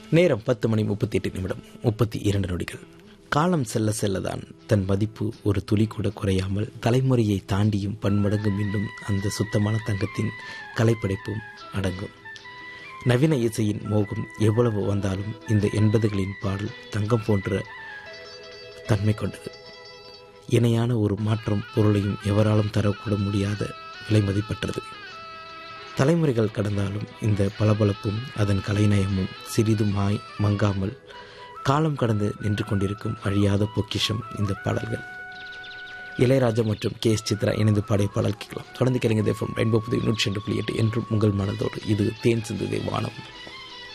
நேரம் பத்து மணி முப்பத்தி எட்டு நிமிடம் முப்பத்தி இரண்டு நொடிகள் காலம் செல்ல செல்லதான் தன் மதிப்பு ஒரு துளி கூட குறையாமல் தலைமுறையை தாண்டியும் பன்மடங்கு மீண்டும் அந்த சுத்தமான தங்கத்தின் கலைப்படைப்பும் அடங்கும் நவீன இசையின் மோகம் எவ்வளவு வந்தாலும் இந்த எண்பதுகளின் பாடல் தங்கம் போன்ற தன்மை கொண்டது இணையான ஒரு மாற்றம் பொருளையும் எவராலும் தரக்கூட முடியாத விலை மதிப்பற்றது தலைமுறைகள் கடந்தாலும் இந்த பளபளப்பும் அதன் கலைநயமும் சிறிதும் மாய் மங்காமல் காலம் கடந்து நின்று கொண்டிருக்கும் அழியாத பொக்கிஷம் இந்த பாடல்கள் இளையராஜா மற்றும் கே எஸ் சித்ரா இணைந்து பாடிய பாடல் கேட்கலாம் தொடர்ந்து கேளுங்க தேஃபம் ரெயின்போ புதிய நூற்றி ரெண்டு புள்ளி எட்டு என்றும் உங்கள் மனதோடு இது தேன் சிந்துதை வானம்